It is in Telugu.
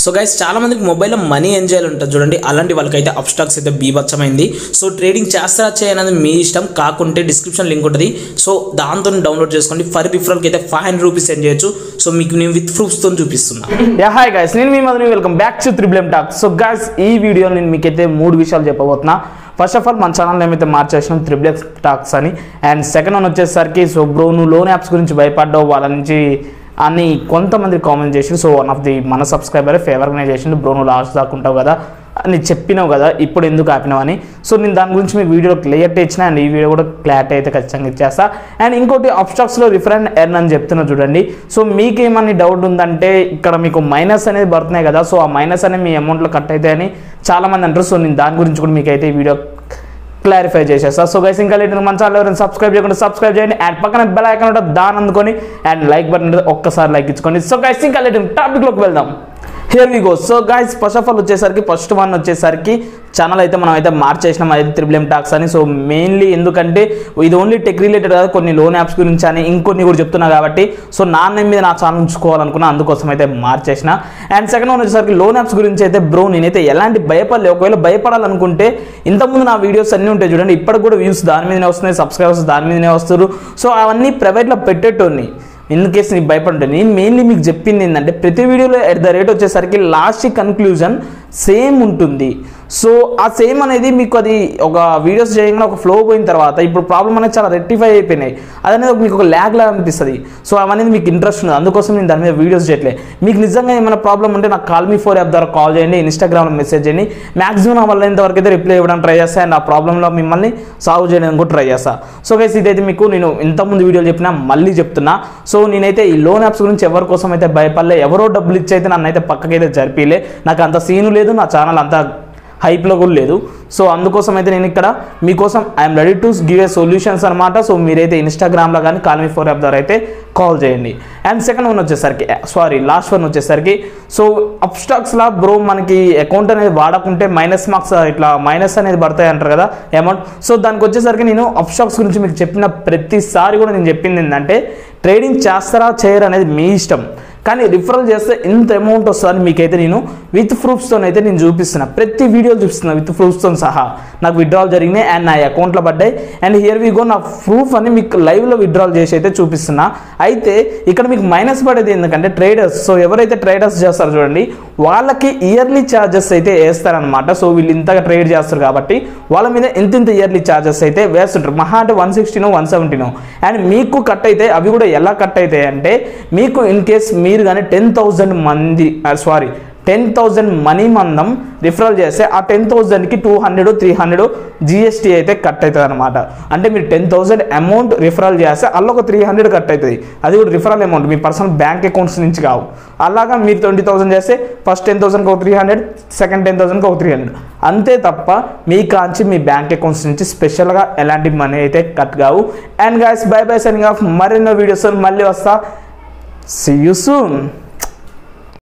సో గైస్ చాలా మందికి మొబైల్లో మనీ ఏం చేయాలి ఉంటుంది చూడండి అలాంటి వాళ్ళకైతే అప్ స్టాక్స్ అయితే బీభత్సమైంది సో ట్రేడింగ్ చేస్తారా చేయనది మీ ఇష్టం కాకుంటే డిస్క్రిప్షన్ లింక్ ఉంటుంది సో దాంతో డౌన్లోడ్ చేసుకోండి ఫర్ రిఫరల్కి అయితే ఫైవ్ హండ్రెడ్ రూపీస్ సెండ్ చేయొచ్చు సో మీకు నేను విత్ ప్రూఫ్స్తో చూపిస్తున్నా యా హాయ్ గైస్ నేను మీ మధుని welcome back to Triple Talk so guys ఈ వీడియోలో నేను మీకైతే మూడు విషయాలు చెప్పబోతున్నా ఫస్ట్ ఆఫ్ ఆల్ మన ఛానల్ ఏమైతే మార్చేసినాం త్రిబుల్ టాక్స్ అని అండ్ సెకండ్ వన్ వచ్చేసరికి సో బ్రో నువ్వు లోన్ యాప్స్ గురించి భయపడ్డావు వాళ్ళ నుంచి అని కొంతమంది కామెంట్ చేసి సో వన్ ఆఫ్ ది మన సబ్స్క్రైబర్ ఫేవర్గానే చేసిండు బ్రో నువ్వు లాస్ట్ దాకా ఉంటావు కదా అని చెప్పినావు కదా ఇప్పుడు ఎందుకు ఆపినావు అని సో నేను దాని గురించి మీకు వీడియో క్లియర్టీ ఇచ్చిన అండ్ ఈ వీడియో కూడా క్లారిటీ అయితే ఖచ్చితంగా ఇచ్చేస్తా అండ్ ఇంకోటి అబ్స్టాక్స్లో రిఫరెండ్ ఎర్న్ అని చెప్తున్నా చూడండి సో మీకేమని డౌట్ ఉందంటే ఇక్కడ మీకు మైనస్ అనేది పడుతున్నాయి కదా సో ఆ మైనస్ అనేది మీ అమౌంట్లో కట్ అయితే అని చాలామంది అంటారు సో నేను దాని గురించి కూడా మీకు అయితే ఈ వీడియో క్లారిఫై చేసేస్తా సో గైస్ ఇంకా లేట్ మన ఛానల్ ఎవరైనా సబ్స్క్రైబ్ చేయకుండా సబ్స్క్రైబ్ చేయండి అండ్ పక్కన బెల్ ఐకాన్ ఉంటుంది దాని అందుకొని అండ్ లైక్ బటన్ ఉంటుంది ఒక్కసారి లైక్ ఇచ్చుకోండి సో గైస్ ఇంకా లేట్ టాపిక్లోకి వెళ్దాం here we go so guys first of all వచ్చేసరికి ఫస్ట్ వన్ వచ్చేసరికి ఛానల్ అయితే మనం అయితే మార్చేసినాం అయితే త్రిబుల్ ఎం టాక్స్ అని సో మెయిన్లీ ఎందుకంటే ఇది ఓన్లీ టెక్ రిలేటెడ్ కాదు కొన్ని లోన్ యాప్స్ గురించి అని ఇంకొన్ని కూడా చెప్తున్నా కాబట్టి సో నా నేమ్ మీద నా ఛానల్ ఉంచుకోవాలనుకున్నా అందుకోసం అయితే మార్చేసిన అండ్ సెకండ్ వన్ వచ్చేసరికి లోన్ యాప్స్ గురించి అయితే బ్రో నేనైతే ఎలాంటి భయపడలే ఒకవేళ భయపడాలనుకుంటే ఇంతకుముందు నా వీడియోస్ అన్నీ ఉంటాయి చూడండి ఇప్పటికి కూడా వ్యూస్ దాని మీదనే వస్తున్నాయి సబ్స్క్రైబర్స్ దాని మీదనే వస్తారు సో అవన్నీ ప్రైవేట్లో పెట్టేటోని ఇన్ కేసు నీకు భయపడుంటే నేను మెయిన్లీ మీకు చెప్పింది ఏంటంటే ప్రతి వీడియోలో ఎట్ ద రేట్ వచ్చేసరికి లాస్ట్ కన్క్లూజన్ సేమ్ ఉంటుంది సో ఆ సేమ్ అనేది మీకు అది ఒక వీడియోస్ చేయగానే ఒక ఫ్లో పోయిన తర్వాత ఇప్పుడు ప్రాబ్లం అనేది చాలా రెక్టిఫై అయిపోయినాయి అది అనేది మీకు ఒక ల్యాగ్ లాగా అనిపిస్తుంది సో అవన్నీ మీకు ఇంట్రెస్ట్ ఉంది అందుకోసం నేను దాని మీద వీడియోస్ చేయట్లే మీకు నిజంగా ఏమైనా ప్రాబ్లం ఉంటే నాకు కాల్ మీ ఫోర్ యాప్ ద్వారా కాల్ చేయండి ఇన్స్టాగ్రామ్లో మెసేజ్ చేయండి మాక్సిమం నా వల్ల ఇంతవరకు అయితే రిప్లై ఇవ్వడానికి ట్రై చేస్తాను అండ్ ఆ ప్రాబ్లంలో మిమ్మల్ని సాల్వ్ చేయడానికి కూడా ట్రై చేస్తా సో గైస్ ఇదైతే మీకు నేను ఇంతకుముందు వీడియోలు చెప్పినా మళ్ళీ చెప్తున్నా సో నేనైతే ఈ లోన్ యాప్స్ గురించి ఎవరి కోసం అయితే భయపడలే ఎవరో డబ్బులు ఇచ్చి అయితే నన్ను అయితే పక్కకైతే జరిపిలే నాకు అంత సీను లేదు నా ఛానల్ అంత హైప్లో కూడా లేదు సో అందుకోసం అయితే నేను ఇక్కడ మీకోసం I'm ready to give a solutions అనమాట సో మీరైతే ఇన్స్టాగ్రామ్లో కానీ కాల్మీ ఫోర్ యాప్ ద్వారా అయితే కాల్ చేయండి అండ్ సెకండ్ వన్ వచ్చేసరికి సారీ లాస్ట్ వన్ వచ్చేసరికి సో అప్స్టాక్స్లా బ్రో మనకి అకౌంట్ అనేది వాడకుంటే మైనస్ మార్క్స్ ఇట్లా మైనస్ అనేది పడతాయి అంటారు కదా అమౌంట్ సో దానికి వచ్చేసరికి నేను అప్స్టాక్స్ గురించి మీకు చెప్పిన ప్రతిసారి కూడా నేను చెప్పింది ఏంటంటే ట్రేడింగ్ చేస్తారా చేయరు అనేది మీ ఇష్టం కానీ రిఫరల్ చేస్తే ఇంత అమౌంట్ వస్తుందని మీకైతే నేను విత్ ప్రూఫ్స్తో అయితే నేను చూపిస్తున్నా ప్రతి వీడియో చూపిస్తున్నా విత్ ప్రూఫ్స్తో సహా నాకు విత్డ్రాల్ జరిగినాయి అండ్ నా అకౌంట్లో పడ్డాయి అండ్ హియర్ వి గో నా ప్రూఫ్ అని మీకు లైవ్లో విత్డ్రాల్ చేసి అయితే చూపిస్తున్నా అయితే ఇక్కడ మీకు మైనస్ పడేది ఎందుకంటే ట్రేడర్స్ సో ఎవరైతే ట్రేడర్స్ చేస్తారో చూడండి వాళ్ళకి ఇయర్లీ ఛార్జెస్ అయితే వేస్తారనమాట సో వీళ్ళు ఇంతగా ట్రేడ్ చేస్తారు కాబట్టి వాళ్ళ మీద ఇంత ఇంత ఇయర్లీ ఛార్జెస్ అయితే వేస్తుంటారు మహా అంటే వన్ సిక్స్టీనో వన్ సెవెంటీనో అండ్ మీకు కట్ అయితే అవి కూడా ఎలా కట్ అవుతాయి అంటే మీకు ఇన్ కేస్ మీరు కానీ టెన్ థౌజండ్ మంది సారీ టెన్ థౌజండ్ మనీ మందం రిఫరల్ చేస్తే ఆ టెన్ థౌజండ్కి two hundred three hundred GST అయితే కట్ అవుతుంది అనమాట అంటే మీరు టెన్ థౌజండ్ అమౌంట్ రిఫరల్ చేస్తే అల్ల ఒక త్రీ హండ్రెడ్ కట్ అవుతుంది అది కూడా రిఫరల్ అమౌంట్ మీ పర్సనల్ బ్యాంక్ అకౌంట్స్ నుంచి కావు అలాగా మీరు ట్వంటీ థౌసండ్ చేస్తే ఫస్ట్ టెన్ థౌసండ్కి ఒక త్రీ హండ్రెడ్ సెకండ్ టెన్ థౌసండ్కి ఒక త్రీ హండ్రెడ్ అంతే తప్ప మీ కాంచి మీ బ్యాంక్ అకౌంట్స్ నుంచి స్పెషల్గా ఎలాంటి మనీ అయితే కట్ కావు and guys bye bye sending of మరెన్నో వీడియోస్ మళ్ళీ వస్తా సీ యూ సూన్